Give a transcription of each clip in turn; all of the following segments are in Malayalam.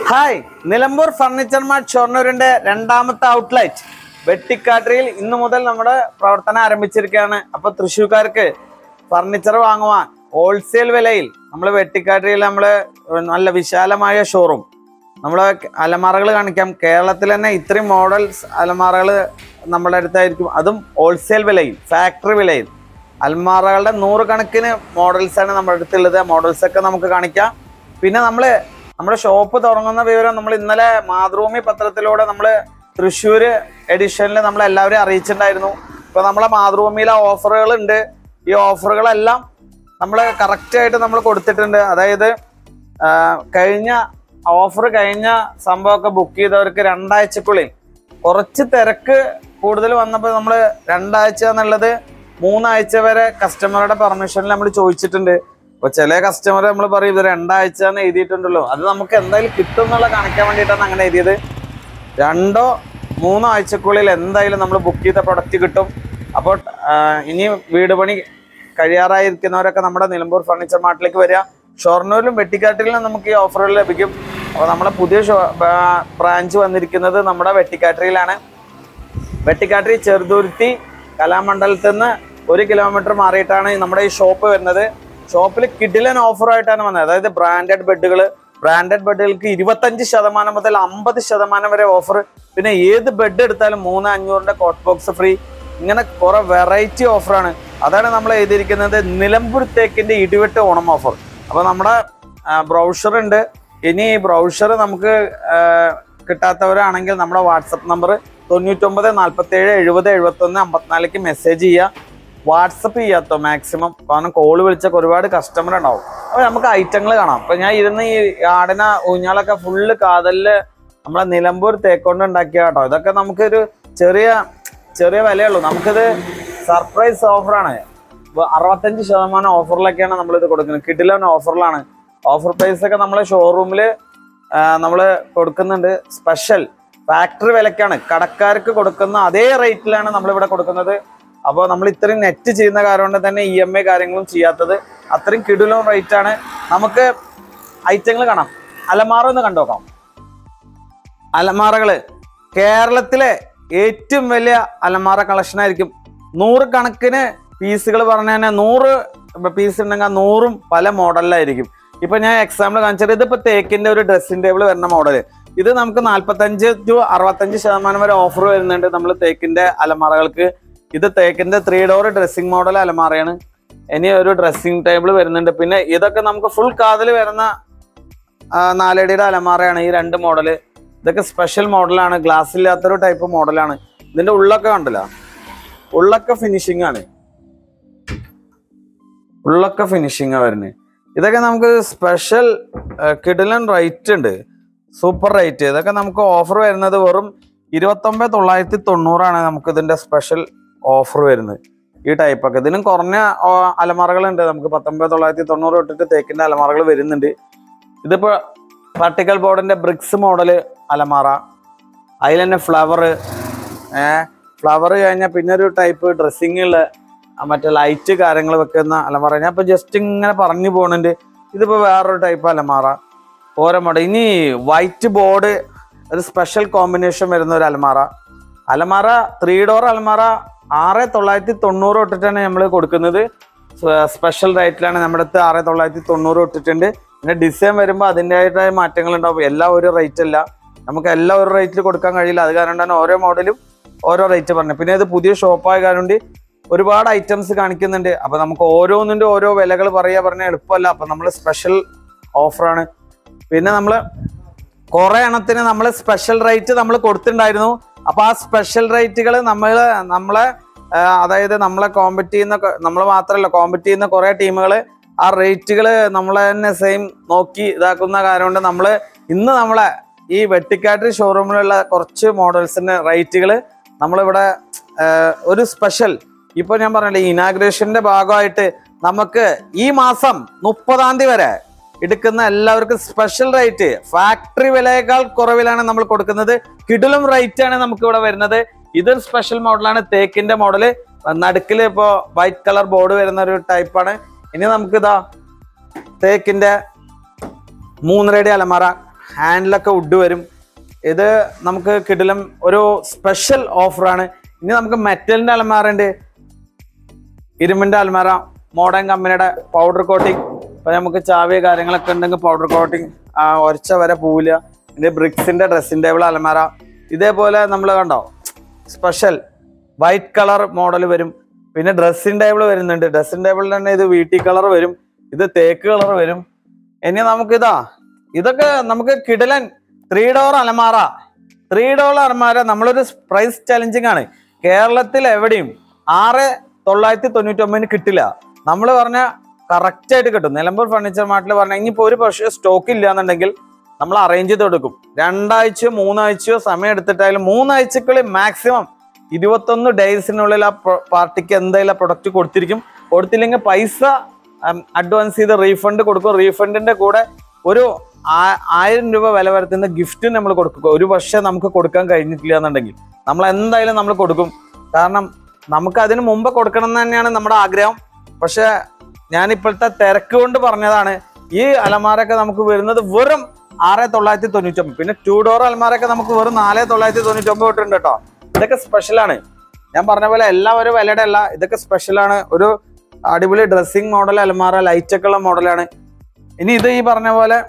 ഹായ് നിലമ്പൂർ ഫർണിച്ചർ മാർട്ട് ഷൊർണൂരിന്റെ രണ്ടാമത്തെ ഔട്ട്ലെറ്റ് വെട്ടിക്കാട്ടിരിയിൽ ഇന്നു മുതൽ നമ്മുടെ പ്രവർത്തനം ആരംഭിച്ചിരിക്കുകയാണ് അപ്പൊ തൃശ്ശൂർക്കാർക്ക് ഫർണിച്ചർ വാങ്ങുവാൻ ഹോൾസെയിൽ വിലയിൽ നമ്മൾ വെട്ടിക്കാട്ടിരിയിൽ നമ്മൾ നല്ല വിശാലമായ ഷോറൂം നമ്മളെ അലമാറകൾ കാണിക്കാം കേരളത്തിൽ തന്നെ ഇത്രയും മോഡൽസ് അലമാറകൾ നമ്മുടെ അടുത്തായിരിക്കും അതും ഹോൾസെയിൽ വിലയിൽ ഫാക്ടറി വിലയിൽ അൽമാറകളുടെ നൂറുകണക്കിന് മോഡൽസ് ആണ് നമ്മുടെ അടുത്തുള്ളത് മോഡൽസ് ഒക്കെ നമുക്ക് കാണിക്കാം പിന്നെ നമ്മൾ നമ്മുടെ ഷോപ്പ് തുടങ്ങുന്ന വിവരം നമ്മൾ ഇന്നലെ മാതൃഭൂമി പത്രത്തിലൂടെ നമ്മൾ തൃശ്ശൂർ എഡിഷനിൽ നമ്മൾ എല്ലാവരെയും അറിയിച്ചിട്ടുണ്ടായിരുന്നു ഇപ്പൊ നമ്മളെ മാതൃഭൂമിയിലെ ഓഫറുകൾ ഉണ്ട് ഈ ഓഫറുകളെല്ലാം നമ്മൾ കറക്റ്റായിട്ട് നമ്മൾ കൊടുത്തിട്ടുണ്ട് അതായത് ആ, കഴിഞ്ഞ ഓഫർ കഴിഞ്ഞ സംഭവമൊക്കെ ബുക്ക് ചെയ്തവർക്ക് രണ്ടാഴ്ചക്കുള്ളിൽ കുറച്ച് തിരക്ക് കൂടുതൽ വന്നപ്പോൾ നമ്മൾ രണ്ടാഴ്ച എന്നുള്ളത് മൂന്നാഴ്ച വരെ കസ്റ്റമറുടെ പെർമിഷനിൽ നമ്മൾ ചോദിച്ചിട്ടുണ്ട് അപ്പൊ ചില കസ്റ്റമർ നമ്മൾ പറയും ഇത് രണ്ടാഴ്ച എന്ന് എഴുതിയിട്ടുണ്ടല്ലോ അത് നമുക്ക് എന്തായാലും കിട്ടും എന്നുള്ള കാണിക്കാൻ വേണ്ടിയിട്ടാണ് അങ്ങനെ എഴുതിയത് രണ്ടോ മൂന്നോ ആഴ്ചക്കുള്ളിൽ എന്തായാലും നമ്മൾ ബുക്ക് ചെയ്ത പ്രൊഡക്റ്റ് കിട്ടും അപ്പോൾ ആ, ഇനി വീട് പണി കഴിയാറായിരിക്കുന്നവരൊക്കെ നമ്മുടെ നിലമ്പൂർ ഫർണിച്ചർ മാർട്ടിലേക്ക് വരിക ഷൊർണൂരിലും വെട്ടിക്കാട്ടിലും നമുക്ക് ഈ ഓഫറുകൾ ലഭിക്കും അപ്പോൾ നമ്മുടെ പുതിയ ഷോ ബ്രാഞ്ച് വന്നിരിക്കുന്നത് നമ്മുടെ വെട്ടിക്കാട്ടിരിയിലാണ് വെട്ടിക്കാട്ടിരി ചെറുതുരുത്തി കലാമണ്ഡലത്തിൽ നിന്ന് ഒരു കിലോമീറ്റർ മാറിയിട്ടാണ് നമ്മുടെ ഈ ഷോപ്പ് വരുന്നത് ഷോപ്പിൽ കിഡിലൻ ഓഫറായിട്ടാണ് വന്നത് അതായത് ബ്രാൻഡഡ് ബെഡുകൾ ബ്രാൻഡഡ് ബെഡുകൾക്ക് ഇരുപത്തഞ്ച് ശതമാനം മുതൽ അമ്പത് ശതമാനം വരെ ഓഫർ പിന്നെ ഏത് ബെഡ് എടുത്താലും മൂന്ന് അഞ്ഞൂറിന്റെ കോട്ട് ബോക്സ് ഫ്രീ ഇങ്ങനെ കുറെ വെറൈറ്റി ഓഫറാണ് അതാണ് നമ്മൾ എഴുതിയിരിക്കുന്നത് നിലമ്പൂർ തേക്കിന്റെ ഇടിവെട്ട് ഓണം ഓഫർ അപ്പൊ നമ്മുടെ ബ്രൗഷർ ഉണ്ട് ഇനി ഈ ബ്രൗഷർ നമുക്ക് ആ, കിട്ടാത്തവരാണെങ്കിൽ നമ്മുടെ വാട്സപ്പ് നമ്പർ തൊണ്ണൂറ്റൊമ്പത് നാൽപ്പത്തി ഏഴ് എഴുപത് എഴുപത്തി ഒന്ന് അമ്പത്തിനാലിക്ക് മെസ്സേജ് ചെയ്യുക വാട്സപ്പ് ചെയ്യാത്തോ മാക്സിമം കാരണം കോള് വിളിച്ചൊക്കെ ഒരുപാട് കസ്റ്റമർ ഉണ്ടാവും അപ്പൊ നമുക്ക് ഐറ്റങ്ങൾ കാണാം അപ്പൊ ഞാൻ ഇരുന്ന് ഈ ആടിന ഊഞ്ഞാലൊക്കെ ഫുള്ള് കാതലില് നമ്മളെ നിലമ്പൂർ തേക്കൊണ്ട് ഉണ്ടാക്കിയ കേട്ടോ ഇതൊക്കെ നമുക്കൊരു ചെറിയ ചെറിയ വിലയുള്ളൂ നമുക്കിത് സർപ്രൈസ് ഓഫറാണ് അറുപത്തഞ്ച് ശതമാനം ഓഫറിലൊക്കെയാണ് നമ്മളിത് കൊടുക്കുന്നത് കിഡിലൻ ഓഫറിലാണ് ഓഫർ പ്രൈസ് ഒക്കെ നമ്മളെ ഷോറൂമിൽ നമ്മൾ കൊടുക്കുന്നുണ്ട് സ്പെഷ്യൽ ഫാക്ടറി വിലക്കാണ് കടക്കാർക്ക് കൊടുക്കുന്ന അതേ റേറ്റിലാണ് നമ്മളിവിടെ കൊടുക്കുന്നത് അപ്പോൾ നമ്മൾ ഇത്രയും നെറ്റ് ചെയ്യുന്ന കാരണം കൊണ്ട് തന്നെ ഇ എം ഐ കാര്യങ്ങളും ചെയ്യാത്തത് അത്രയും കിടിലോ റേറ്റ് ആണ് നമുക്ക് ഐറ്റങ്ങൾ കാണാം അലമാറ ഒന്ന് കണ്ടുനോക്കാം അലമാറകള് കേരളത്തിലെ ഏറ്റവും വലിയ അലമാറ കളക്ഷൻ ആയിരിക്കും നൂറ് കണക്കിന് പീസുകൾ പറഞ്ഞു തന്നെ നൂറ് പീസ് ഉണ്ടെങ്കിൽ ആ നൂറും പല മോഡലിലായിരിക്കും ഇപ്പൊ ഞാൻ എക്സാമ്പിൾ കാണിച്ചത് ഇതിപ്പോ തേക്കിന്റെ ഒരു ഡ്രസ്സിംഗ് ടേബിൾ വരുന്ന മോഡല് ഇത് നമുക്ക് നാല്പത്തഞ്ച് ടു അറുപത്തഞ്ച് ശതമാനം വരെ ഓഫർ വരുന്നുണ്ട് നമ്മൾ തേക്കിന്റെ അലമാറകൾക്ക് ഇത് തേക്കിന്റെ ത്രീ ഡോർ ഡ്രസ്സിംഗ് മോഡൽ അലമാറയാണ് ഇനി ഒരു ഡ്രസ്സിംഗ് ടേബിൾ വരുന്നുണ്ട് പിന്നെ ഇതൊക്കെ നമുക്ക് ഫുൾ കാതിൽ വരുന്ന ആ, നാലടിയുടെ അലമാറയാണ് ഈ രണ്ട് മോഡല് ഇതൊക്കെ സ്പെഷ്യൽ മോഡലാണ് ഗ്ലാസ് ഇല്ലാത്തൊരു ടൈപ്പ് മോഡലാണ് ഇതിന്റെ ഉള്ളൊക്കെ കണ്ടില്ല ഉള്ളൊക്കെ ഫിനിഷിംഗ് ആണ് ഉള്ളൊക്കെ ഫിനിഷിംഗ് ആ വരുന്നത് ഇതൊക്കെ നമുക്ക് സ്പെഷ്യൽ കിഡിലൻ റേറ്റ് ഉണ്ട് സൂപ്പർ റേറ്റ് ഇതൊക്കെ നമുക്ക് ഓഫർ വരുന്നത് വെറും ഇരുപത്തൊമ്പത് തൊള്ളായിരത്തി തൊണ്ണൂറാണ് നമുക്ക് ഇതിന്റെ സ്പെഷ്യൽ ഓഫർ വരുന്നത് ഈ ടൈപ്പൊക്കെ ഇതിനും കുറഞ്ഞ അലമാറകളുണ്ട് നമുക്ക് പത്തൊമ്പത് തൊള്ളായിരത്തി തൊണ്ണൂറ് തൊട്ടിട്ട് തേക്കിന്റെ അലമാറകൾ വരുന്നുണ്ട് ഇതിപ്പോ പാർട്ടിക്കൽ ബോർഡിന്റെ ബ്രിക്സ് മോഡല് അലമാറ അതിൽ തന്നെ ഫ്ലവർ ഏഹ് ഫ്ലവർ കഴിഞ്ഞാൽ പിന്നെ ഒരു ടൈപ്പ് ഡ്രസ്സിങ്ങുള്ള മറ്റേ ലൈറ്റ് കാര്യങ്ങൾ വെക്കുന്ന അലമാറ ഞാൻ ഇപ്പൊ ജസ്റ്റ് ഇങ്ങനെ പറഞ്ഞു പോകുന്നുണ്ട് ഇതിപ്പോ വേറൊരു ടൈപ്പ് അലമാറ ഓരോ മോഡൽ ഇനി വൈറ്റ് ബോർഡ് ഒരു സ്പെഷ്യൽ കോമ്പിനേഷൻ വരുന്ന ഒരു അലമാറ അലമാറ ത്രീ ഡോർ അലമാറ ആറ് തൊള്ളായിരത്തി തൊണ്ണൂറ് തൊട്ടിട്ടാണ് നമ്മൾ കൊടുക്കുന്നത് സ്പെഷ്യൽ റേറ്റിലാണ് നമ്മുടെ അടുത്ത് ആറ് തൊള്ളായിരത്തി തൊണ്ണൂറ് തൊട്ടിട്ടുണ്ട് പിന്നെ ഡിസൈൻ വരുമ്പോൾ അതിൻ്റെതായ മാറ്റങ്ങൾ ഉണ്ടാവും എല്ലാം ഒരു റേറ്റ് അല്ല നമുക്ക് എല്ലാം ഒരു റേറ്റിൽ കൊടുക്കാൻ കഴിയില്ല അത് കാരണം തന്നെ ഓരോ മോഡലും ഓരോ റേറ്റ് പറഞ്ഞു പിന്നെ ഇത് പുതിയ ഷോപ്പായ കാരണം കൊണ്ട് ഒരുപാട് ഐറ്റംസ് കാണിക്കുന്നുണ്ട് അപ്പൊ നമുക്ക് ഓരോന്നിന്റെ ഓരോ വിലകൾ പറയാ പറഞ്ഞാൽ എളുപ്പമല്ല അപ്പൊ നമ്മൾ സ്പെഷ്യൽ ഓഫറാണ് പിന്നെ നമ്മൾ കുറെ എണ്ണത്തിന് നമ്മൾ സ്പെഷ്യൽ റേറ്റ് നമ്മൾ കൊടുത്തിട്ടുണ്ടായിരുന്നു അപ്പൊ ആ സ്പെഷ്യൽ റേറ്റുകൾ നമ്മൾ നമ്മളെ ആ, അതായത് നമ്മളെ കോമ്പറ്റ് ചെയ്യുന്ന നമ്മൾ മാത്രമല്ല കോമ്പറ്റ് ചെയ്യുന്ന കുറെ ടീമുകൾ ആ റേറ്റുകൾ നമ്മളെ തന്നെ സെയിം നോക്കി ഇതാക്കുന്ന കാരണം കൊണ്ട് നമ്മൾ ഇന്ന് നമ്മളെ ഈ വെട്ടിക്കാട്ട് ഷോറൂമിലുള്ള കുറച്ച് മോഡൽസിന്റെ റേറ്റുകൾ നമ്മളിവിടെ ആ, ഒരു സ്പെഷ്യൽ ഇപ്പൊ ഞാൻ പറഞ്ഞില്ലേ ഇനാഗ്രേഷന്റെ ഭാഗമായിട്ട് നമുക്ക് ഈ മാസം മുപ്പതാം തീയതി വരെ എടുക്കുന്ന എല്ലാവർക്കും സ്പെഷ്യൽ റേറ്റ് ഫാക്ടറി വിലയേക്കാൾ കുറവിലാണ് നമ്മൾ കൊടുക്കുന്നത് കിടിലും റേറ്റ് ആണ് നമുക്ക് ഇവിടെ വരുന്നത് ഇതൊരു സ്പെഷ്യൽ മോഡലാണ് തേക്കിന്റെ മോഡല് നടുക്കിൽ ഇപ്പോ വൈറ്റ് കളർ ബോർഡ് വരുന്ന ഒരു ടൈപ്പാണ് ഇനി നമുക്ക് ഇതാ തേക്കിന്റെ മൂന്നരയുടെ അലമാര ഹാൻഡിലൊക്കെ വുഡ് വരും ഇത് നമുക്ക് കിടിലം ഒരു സ്പെഷ്യൽ ഓഫറാണ് ഇനി നമുക്ക് മെറ്റലിന്റെ അലമാര ഉണ്ട് ഇരുമ്പിന്റെ അൽമാര മോഡേൺ കമ്പനിയുടെ പൗഡർ കോട്ടിങ് ഇപ്പൊ നമുക്ക് ചാവി കാര്യങ്ങളൊക്കെ ഉണ്ടെങ്കിൽ പൗഡർ കോട്ടിങ് ഒരച്ച വരെ പോവില്ല പിന്നെ ബ്രിക്സിന്റെ ഡ്രസ്സിംഗ് ടേബിൾ അലമാര ഇതേപോലെ നമ്മൾ കണ്ടോ സ്പെഷ്യൽ വൈറ്റ് കളർ മോഡൽ വരും പിന്നെ ഡ്രസ്സിംഗ് ടേബിൾ വരുന്നുണ്ട് ഡ്രസ്സിംഗ് ടേബിളിൽ തന്നെ ഇത് വീട്ടി കളർ വരും ഇത് തേക്ക് കളർ വരും ഇനി നമുക്ക് ഇതാ ഇതൊക്കെ നമുക്ക് കിടലൻ ത്രീ ഡോർ അലമാര ത്രീ ഡോർ അലമാര നമ്മളൊരു പ്രൈസ് ചലഞ്ചിങ് ആണ് കേരളത്തിൽ എവിടെയും ആറ് തൊള്ളായിരത്തി തൊണ്ണൂറ്റി ഒമ്പതിന് കിട്ടില്ല നമ്മൾ പറഞ്ഞ കറക്റ്റ് ആയിട്ട് കിട്ടും നിലമ്പൂർ ഫർണിച്ചർ മാർട്ടിൽ പറഞ്ഞ ഇനിയിപ്പോ ഒരു പക്ഷേ സ്റ്റോക്ക് ഇല്ല എന്നുണ്ടെങ്കിൽ നമ്മൾ അറേഞ്ച് ചെയ്ത് കൊടുക്കും രണ്ടാഴ്ചയോ മൂന്നാഴ്ചയോ സമയം എടുത്തിട്ടായാലും മൂന്നാഴ്ചക്കുള്ളിൽ മാക്സിമം ഇരുപത്തൊന്ന് ഡേയ്സിനുള്ളിൽ ആ പാർട്ടിക്ക് എന്തായാലും ആ പ്രൊഡക്റ്റ് കൊടുത്തിരിക്കും കൊടുത്തില്ലെങ്കിൽ പൈസ അഡ്വാൻസ് ചെയ്ത് റീഫണ്ട് കൊടുക്കും റീഫണ്ടിന്റെ കൂടെ ഒരു ആ- ആയിരം രൂപ വില വരുത്തുന്ന ഗിഫ്റ്റ് നമ്മൾ കൊടുക്കുക ഒരു പക്ഷേ നമുക്ക് കൊടുക്കാൻ കഴിഞ്ഞിട്ടില്ല എന്നുണ്ടെങ്കിൽ നമ്മൾ എന്തായാലും നമ്മൾ കൊടുക്കും കാരണം നമുക്ക് അതിന് മുമ്പ് കൊടുക്കണം എന്ന് തന്നെയാണ് നമ്മുടെ ആഗ്രഹം പക്ഷെ ഞാൻ ഇപ്പോഴത്തെ തിരക്ക് കൊണ്ട് പറഞ്ഞതാണ് ഈ അലമാരൊക്കെ നമുക്ക് വരുന്നത് വെറും ആറ് തൊള്ളായിരത്തി തൊണ്ണൂറ്റി ഒമ്പത് പിന്നെ ടു ഡോർ അലമാരൊക്കെ നമുക്ക് വെറും നാല് തൊള്ളായിരത്തി തൊണ്ണൂറ്റി ഒമ്പത് തൊട്ടുണ്ട് കേട്ടോ ഇതൊക്കെ സ്പെഷ്യലാണ് ഞാൻ പറഞ്ഞ പോലെ എല്ലാം ഒരു വിലയുടെ അല്ല ഇതൊക്കെ സ്പെഷ്യലാണ് ഒരു അടിപൊളി ഡ്രസ്സിംഗ് മോഡൽ അലമാര ലൈറ്റ് ഒക്കെ ഉള്ള മോഡലാണ് ഇനി ഇത് ഈ പറഞ്ഞ പോലെ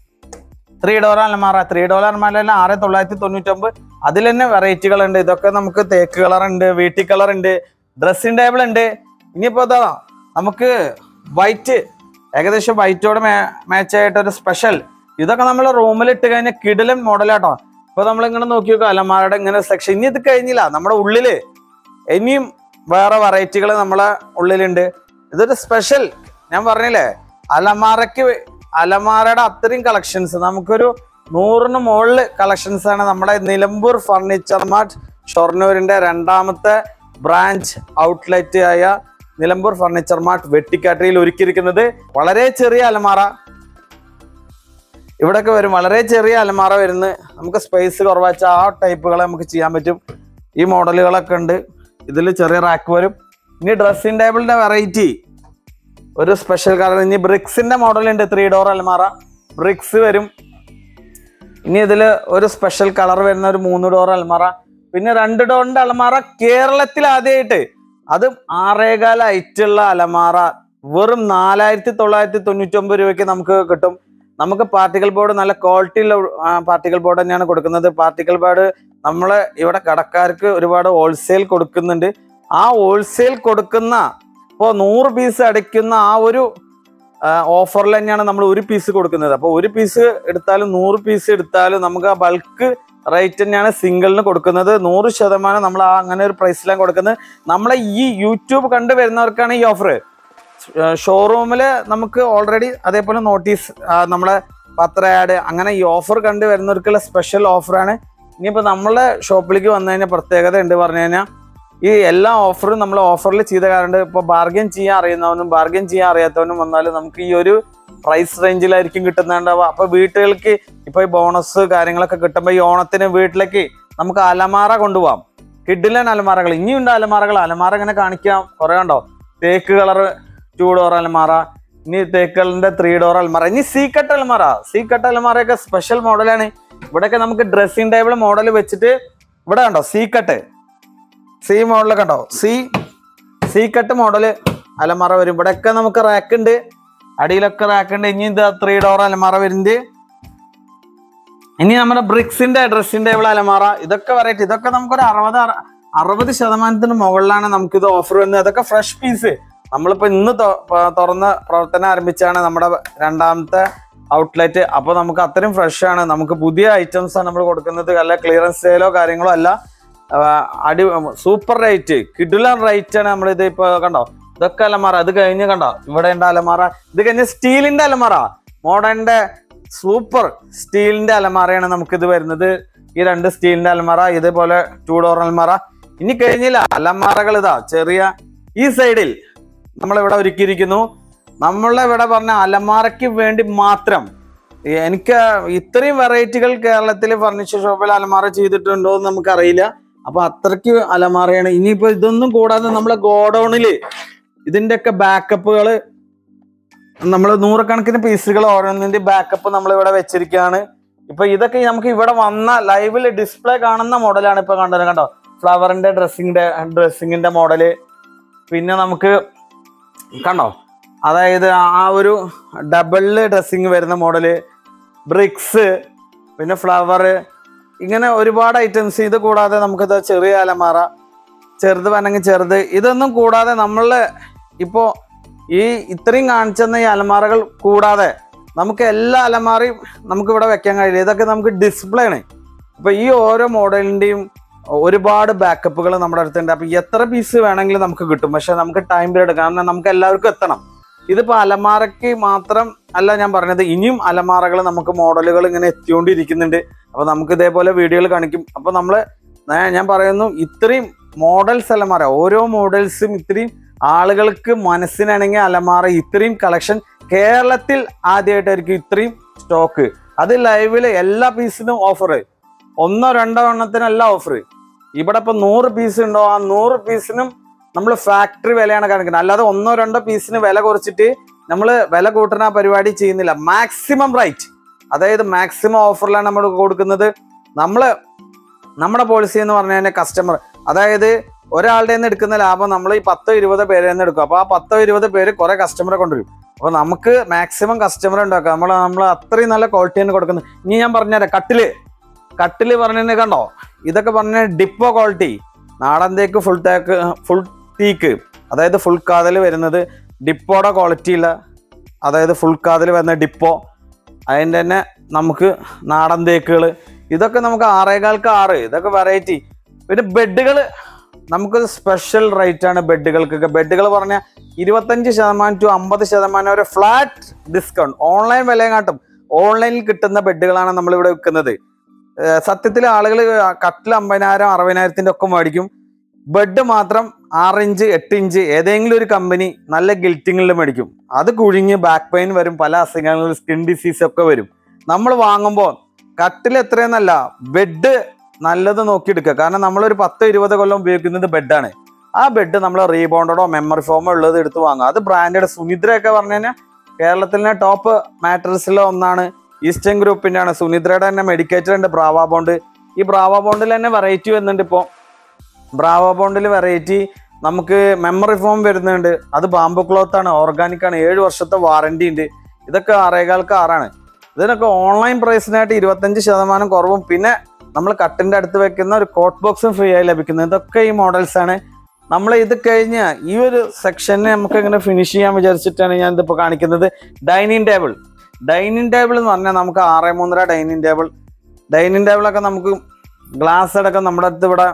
ത്രീ ഡോർ അലമാര ത്രീ ഡോർ അലമാര തന്നെ ആറ് തൊള്ളായിരത്തി തൊണ്ണൂറ്റൊമ്പത് അതിൽ തന്നെ വെറൈറ്റികൾ ഉണ്ട് ഇതൊക്കെ നമുക്ക് തേക്ക് കളർ ഉണ്ട് വീട്ടി കളർ ഉണ്ട് ഡ്രസ്സിംഗ് ടേബിൾ ഉണ്ട് ഇനിയിപ്പോ ഇതാ നമുക്ക് വൈറ്റ് ഏകദേശം വൈറ്റോട് മാച്ച് ആയിട്ട് ഒരു സ്പെഷ്യൽ ഇതൊക്കെ നമ്മൾ റൂമിൽ ഇട്ട് കഴിഞ്ഞാൽ കിടിലൻ മോഡലാട്ടോ ഇപ്പൊ നമ്മൾ ഇങ്ങനെ നോക്കി നോക്കുക അലമാരയുടെ ഇങ്ങനെ സെക്ഷൻ ഇനി ഇത് കഴിഞ്ഞില്ല നമ്മുടെ ഉള്ളില് ഇനിയും വേറെ വെറൈറ്റികൾ നമ്മളെ ഉള്ളിലുണ്ട് ഇതൊരു സ്പെഷ്യൽ ഞാൻ പറഞ്ഞില്ലേ അലമാരക്ക് അലമാരയുടെ അത്രയും കളക്ഷൻസ് നമുക്കൊരു നൂറിന് മുകളിൽ കളക്ഷൻസ് ആണ് നമ്മുടെ നിലമ്പൂർ ഫർണിച്ചർ മാർട്ട് ഷൊർണൂരിന്റെ രണ്ടാമത്തെ ബ്രാഞ്ച് ഔട്ട്ലെറ്റ് ആയ നിലമ്പൂർ ഫർണിച്ചർ മാർട്ട് വെട്ടിക്കാട്ടിയിൽ ഒരുക്കിയിരിക്കുന്നത് വളരെ ചെറിയ അലമാര ഇവിടെയൊക്കെ വരും വളരെ ചെറിയ അലമാര വരുന്ന നമുക്ക് സ്പേസ് കുറവാച്ച ആ ടൈപ്പുകളെ നമുക്ക് ചെയ്യാൻ പറ്റും ഈ മോഡലുകളൊക്കെ ഉണ്ട് ഇതിൽ ചെറിയ റാക്ക് വരും ഇനി ഡ്രസ്സിംഗ് ടേബിളിന്റെ വെറൈറ്റി ഒരു സ്പെഷ്യൽ കളർ ഇനി ബ്രിക്സിന്റെ മോഡൽ ഉണ്ട് ത്രീ ഡോർ അലമാര ബ്രിക്സ് വരും ഇനി ഇതിൽ ഒരു സ്പെഷ്യൽ കളർ വരുന്ന ഒരു മൂന്ന് ഡോർ അലമാര പിന്നെ രണ്ട് ഡോറിന്റെ അലമാര കേരളത്തിൽ ആദ്യമായിട്ട് അതും ആറേകാല ഐറ്റുള്ള അലമാര വെറും നാലായിരത്തി തൊള്ളായിരത്തി തൊണ്ണൂറ്റി ഒമ്പത് രൂപയ്ക്ക് നമുക്ക് കിട്ടും നമുക്ക് പാർട്ടിക്കൽ ബോർഡ് നല്ല ക്വാളിറ്റിയുള്ള പാർട്ടിക്കൽ ബോർഡ് തന്നെയാണ് കൊടുക്കുന്നത് പാർട്ടിക്കൽ ബോർഡ് നമ്മൾ ഇവിടെ കടക്കാർക്ക് ഒരുപാട് ഹോൾസെയിൽ കൊടുക്കുന്നുണ്ട് ആ ഹോൾസെയിൽ കൊടുക്കുന്ന ഇപ്പോൾ നൂറ് പീസ് അടയ്ക്കുന്ന ആ ഒരു ഓഫറിൽ തന്നെയാണ് നമ്മൾ ഒരു പീസ് കൊടുക്കുന്നത് അപ്പോൾ ഒരു പീസ് എടുത്താലും നൂറ് പീസ് എടുത്താലും നമുക്ക് ആ ബൾക്ക് റേറ്റ് തന്നെയാണ് സിംഗിളിന് കൊടുക്കുന്നത് നൂറ് ശതമാനം നമ്മൾ ആ അങ്ങനെ ഒരു പ്രൈസിലാണ് കൊടുക്കുന്നത് നമ്മളെ ഈ യൂട്യൂബ് കണ്ടു വരുന്നവർക്കാണ് ഈ ഓഫർ ഷോറൂമിൽ നമുക്ക് ഓൾറെഡി അതേപോലെ നോട്ടീസ് നമ്മളെ പത്ര ആഡ് അങ്ങനെ ഈ ഓഫർ കണ്ടു വരുന്നവർക്കുള്ള സ്പെഷ്യൽ ഓഫറാണ് ഇനിയിപ്പോൾ നമ്മളെ ഷോപ്പിലേക്ക് വന്നു കഴിഞ്ഞാൽ പ്രത്യേകത ഉണ്ട് പറഞ്ഞു കഴിഞ്ഞാൽ ഈ എല്ലാ ഓഫറും നമ്മൾ ഓഫറിൽ ചെയ്ത കാരണം ഇപ്പോൾ ബാർഗൻ ചെയ്യാൻ അറിയുന്നവനും ബാർഗൻ ചെയ്യാൻ അറിയാത്തവനും വന്നാലും നമുക്ക് ഈ ഒരു പ്രൈസ് റേഞ്ചിലായിരിക്കും കിട്ടുന്നുണ്ടാവുക അപ്പൊ വീട്ടുകൾക്ക് ഇപ്പൊ ഈ ബോണസ് കാര്യങ്ങളൊക്കെ കിട്ടുമ്പോൾ ഈ ഓണത്തിന് വീട്ടിലേക്ക് നമുക്ക് അലമാര കൊണ്ടുപോകാം കിഡിലൻ അലമാരകൾ ഇനിയുണ്ട് അലമാരകൾ അലമാര ഇങ്ങനെ കാണിക്കാം കുറെ ഉണ്ടോ തേക്ക് കളർ ടു ഡോർ അലമാര ഇനി തേക്കുകളുടെ ത്രീ ഡോർ അലമാര ഇനി സീ കട്ട് അലമാര സീ കട്ട് അലമാരയൊക്കെ സ്പെഷ്യൽ മോഡലാണ് ഇവിടെയൊക്കെ നമുക്ക് ഡ്രസ്സിംഗ് ടേബിൾ മോഡൽ വെച്ചിട്ട് ഇവിടെ കണ്ടോ സീ കട്ട് സി മോഡൽ കണ്ടോ സി സി കട്ട് മോഡൽ അലമാര വരും ഇവിടെയൊക്കെ നമുക്ക് റാക്ക് ഉണ്ട് അടിയിലൊക്കെ റാക്ക് ഉണ്ട് ഇനി ഇത് ത്രീ ഡോർ അലമാര വരുന്നുണ്ട് ഇനി നമ്മുടെ ബ്രിക്സിന്റെ ഡ്രസ്സിംഗ് ടേബിൾ അലമാറ ഇതൊക്കെ വെറൈറ്റി ഇതൊക്കെ നമുക്കൊരു അറുപത് അറ- അറുപത് ശതമാനത്തിന് മുകളിലാണ് നമുക്ക് ഇത് ഓഫർ വരുന്നത് അതൊക്കെ ഫ്രഷ് പീസ് നമ്മളിപ്പോ ഇന്ന് തൊ- പ- തുറന്ന് പ്രവർത്തനം ആരംഭിച്ചാണ് നമ്മുടെ രണ്ടാമത്തെ ഔട്ട്ലെറ്റ് അപ്പൊ നമുക്ക് അത്രയും ഫ്രഷ് ആണ് നമുക്ക് പുതിയ ഐറ്റംസ് ആണ് നമ്മൾ കൊടുക്കുന്നത് അല്ല ക്ലിയറൻസ് സെയിലോ കാര്യങ്ങളോ അല്ല ആ, അടി സൂപ്പർ റേറ്റ് കിഡിലൻ റേറ്റ് ആണ് നമ്മൾ ഇത് ഇപ്പൊ കണ്ടോ ഇതൊക്കെ അലമാറ അത് കഴിഞ്ഞ് കണ്ടോ ഇവിടെ ഉണ്ട് അലമാറ ഇത് കഴിഞ്ഞ് സ്റ്റീലിന്റെ അലമാറ മോഡേണിന്റെ സൂപ്പർ സ്റ്റീലിന്റെ അലമാറയാണ് നമുക്കിത് വരുന്നത് ഈ രണ്ട് സ്റ്റീലിന്റെ അലമാറ ഇതേപോലെ ടൂ ഡോർ അലമാറ ഇനി കഴിഞ്ഞില്ല അലമാറകൾ ഇതാ ചെറിയ ഈ സൈഡിൽ നമ്മളിവിടെ ഒരുക്കിയിരിക്കുന്നു നമ്മളിവിടെ പറഞ്ഞ അലമാരയ്ക്ക് വേണ്ടി മാത്രം എനിക്ക് ഇത്രയും വെറൈറ്റികൾ കേരളത്തിൽ ഫർണിച്ചർ ഷോപ്പിൽ അലമാര ചെയ്തിട്ടുണ്ടോ എന്ന് നമുക്കറിയില്ല അപ്പൊ അത്രയ്ക്ക് അലമാറയാണ് ഇനിയിപ്പോ ഇതൊന്നും കൂടാതെ നമ്മളെ ഗോഡൌണില് ഇതിന്റെയൊക്കെ ബാക്കപ്പുകൾ നമ്മൾ നൂറുകണക്കിന് പീസുകൾ ഓരോന്നിന്റെ ബാക്കപ്പ് നമ്മൾ ഇവിടെ വെച്ചിരിക്കുകയാണ് ഇപ്പൊ ഇതൊക്കെ നമുക്ക് ഇവിടെ വന്ന ലൈവിൽ ഡിസ്പ്ലേ കാണുന്ന മോഡലാണ് ഇപ്പൊ കണ്ടത് കണ്ടോ ഫ്ലവറിന്റെ ഡ്രസ്സിങ്ങിന്റെ ഡ്രസ്സിങ്ങിന്റെ മോഡല് പിന്നെ നമുക്ക് കണ്ടോ അതായത് ആ ഒരു ഡബിളില് ഡ്രസ്സിങ് വരുന്ന മോഡല് ബ്രിക്സ് പിന്നെ ഫ്ലവർ ഇങ്ങനെ ഒരുപാട് ഐറ്റംസ് ഇത് കൂടാതെ നമുക്കിത് ചെറിയ അലമാറ ചെറുത് വേണമെങ്കിൽ ചെറുത് ഇതൊന്നും കൂടാതെ നമ്മൾ ഇപ്പോൾ ഈ ഇത്രയും കാണിച്ചെന്ന ഈ അലമാറകൾ കൂടാതെ നമുക്ക് എല്ലാ അലമാറയും നമുക്ക് ഇവിടെ വെക്കാൻ കഴിയില്ല ഇതൊക്കെ നമുക്ക് ഡിസ്പ്ലേ ആണ് അപ്പൊ ഈ ഓരോ മോഡലിന്റെയും ഒരുപാട് ബാക്കപ്പുകൾ നമ്മുടെ അടുത്തുണ്ട് അപ്പൊ എത്ര പീസ് വേണമെങ്കിലും നമുക്ക് കിട്ടും പക്ഷെ നമുക്ക് ടൈം പീരീഡ് കാരണം നമുക്ക് എല്ലാവർക്കും എത്തണം ഇതിപ്പോ അലമാറയ്ക്ക് മാത്രം അല്ല ഞാൻ പറഞ്ഞത് ഇനിയും അലമാറകൾ നമുക്ക് മോഡലുകൾ ഇങ്ങനെ എത്തിക്കൊണ്ടിരിക്കുന്നുണ്ട് അപ്പൊ നമുക്ക് ഇതേപോലെ വീഡിയോകൾ കാണിക്കും അപ്പൊ നമ്മള് ഞാൻ- ഞാൻ പറയുന്നു ഇത്രയും മോഡൽസ് അലമാര ഓരോ മോഡൽസും ഇത്രയും ആളുകൾക്ക് മനസ്സിനാണെങ്കിൽ അലമാര ഇത്രയും കളക്ഷൻ കേരളത്തിൽ ആദ്യമായിട്ടായിരിക്കും ഇത്രയും സ്റ്റോക്ക് അത് ലൈവില് എല്ലാ പീസിനും ഓഫർ ഒന്നോ രണ്ടോ എണ്ണത്തിനല്ല ഓഫർ ഇവിടെ ഇപ്പൊ നൂറ് പീസ് ഉണ്ടോ ആ നൂറ് പീസിനും നമ്മൾ ഫാക്ടറി വിലയാണ് കാണിക്കുന്നത് അല്ലാതെ ഒന്നോ രണ്ടോ പീസിന് വില കുറച്ചിട്ട് നമ്മൾ വില കൂട്ടുന്ന ആ പരിപാടി ചെയ്യുന്നില്ല മാക്സിമം റൈറ്റ് അതായത് മാക്സിമം ഓഫറിലാണ് നമ്മൾ കൊടുക്കുന്നത് നമ്മള് നമ്മുടെ പോളിസി എന്ന് പറഞ്ഞു കഴിഞ്ഞാൽ കസ്റ്റമർ അതായത് ഒരാളുടെ നിന്ന് എടുക്കുന്ന ലാഭം നമ്മൾ ഈ പത്തോ ഇരുപതോ പേരെ നിന്ന് എടുക്കും അപ്പൊ ആ പത്തോ ഇരുപത് പേര് കുറെ കസ്റ്റമറെ കൊണ്ടുവരും അപ്പൊ നമുക്ക് മാക്സിമം കസ്റ്റമർ ഉണ്ടാക്കാം നമ്മൾ നമ്മൾ അത്രയും നല്ല ക്വാളിറ്റി തന്നെ കൊടുക്കുന്നത് ഇനി ഞാൻ പറഞ്ഞുതരാം കട്ടില് കട്ടില് പറഞ്ഞു കണ്ടോ ഇതൊക്കെ പറഞ്ഞ ഡിപ്പോ ക്വാളിറ്റി നാടൻ തേക്ക് ഫുൾ തേക്ക് ഫുൾ ടീക്ക് അതായത് ഫുൾ കാതൽ വരുന്നത് ഡിപ്പോയുടെ ക്വാളിറ്റി ഇല്ല അതായത് ഫുൾ കാതൽ വരുന്ന ഡിപ്പോ അതിൻ്റെ തന്നെ നമുക്ക് നാടൻ തേക്കുകൾ ഇതൊക്കെ നമുക്ക് ആറേകാൽക്ക് ആറ് ഇതൊക്കെ വെറൈറ്റി പിന്നെ ബെഡുകൾ നമുക്ക് സ്പെഷ്യൽ റേറ്റ് ആണ് ബെഡുകൾക്കൊക്കെ ബെഡുകൾ പറഞ്ഞാൽ ഇരുപത്തഞ്ച് ശതമാനം ടു അമ്പത് ശതമാനം വരെ ഫ്ലാറ്റ് ഡിസ്കൗണ്ട് ഓൺലൈൻ വിലയും കാട്ടും ഓൺലൈനിൽ കിട്ടുന്ന ബെഡുകളാണ് നമ്മളിവിടെ വിൽക്കുന്നത് ഏർ സത്യത്തിൽ ആളുകൾ കട്ടിൽ അമ്പതിനായിരം അറുപതിനായിരത്തിന്റെ ഒക്കെ മേടിക്കും ബെഡ് മാത്രം ആറ് ഇഞ്ച് എട്ട് ഇഞ്ച് ഏതെങ്കിലും ഒരു കമ്പനി നല്ല ഗിൽറ്റിങ്ങിൽ മേടിക്കും അത് കുഴിഞ്ഞ് ബാക്ക് പെയിൻ വരും പല അസുഖങ്ങളും സ്കിൻ ഡിസീസ് ഒക്കെ വരും നമ്മൾ വാങ്ങുമ്പോൾ കട്ടിൽ എത്രയെന്നല്ല ബെഡ് നല്ലത് നോക്കിയെടുക്കുക കാരണം നമ്മളൊരു പത്ത് ഇരുപത് കൊല്ലം ഉപയോഗിക്കുന്നത് ബെഡാണ് ആ ബെഡ് നമ്മൾ റീബോണ്ടഡോ മെമ്മറി ഫോമോ ഉള്ളത് എടുത്ത് വാങ്ങുക അത് ബ്രാൻഡഡ് സുനിദ്രയൊക്കെ പറഞ്ഞു കഴിഞ്ഞാൽ കേരളത്തിലെ ടോപ്പ് മാട്രസിലെ ഒന്നാണ് ഈസ്റ്റേൺ ഗ്രൂപ്പിന്റെ ആണ് സുനിദ്രയുടെ തന്നെ മെഡിക്കേറ്റർ ഉണ്ട് ബ്രാവ ബോണ്ട് ഈ ബ്രാവ ബോണ്ടിൽ തന്നെ വെറൈറ്റി വരുന്നുണ്ട് ഇപ്പോൾ ബ്രാവ ബോണ്ടിൽ വെറൈറ്റി നമുക്ക് മെമ്മറി ഫോം വരുന്നുണ്ട് അത് ബാമ്പു ക്ലോത്ത് ആണ് ഓർഗാനിക് ആണ് ഏഴ് വർഷത്തെ വാറണ്ടി ഉണ്ട് ഇതൊക്കെ ആറേകാൽക്ക് ആറാണ് ഇതിനൊക്കെ ഓൺലൈൻ പ്രൈസിനായിട്ട് ഇരുപത്തഞ്ച് ശതമാനം കുറവും പിന്നെ നമ്മൾ കട്ടിന്റെ അടുത്ത് വെക്കുന്ന ഒരു കോട്ട് ബോക്സും ഫ്രീ ആയി ലഭിക്കുന്നത് ഇതൊക്കെ ഈ മോഡൽസ് ആണ് നമ്മൾ ഇത് കഴിഞ്ഞ് ഈ ഒരു സെക്ഷനെ നമുക്ക് ഇങ്ങനെ ഫിനിഷ് ചെയ്യാൻ വിചാരിച്ചിട്ടാണ് ഞാൻ ഇതിപ്പോൾ കാണിക്കുന്നത് ഡൈനിങ് ടേബിൾ ഡൈനിങ് ടേബിൾ എന്ന് പറഞ്ഞാൽ നമുക്ക് ആറ് മൂന്നര ഡൈനിങ് ടേബിൾ ഡൈനിങ് ടേബിളൊക്കെ നമുക്ക് ഗ്ലാസ് അടക്കം നമ്മുടെ അടുത്ത് ഇവിടെ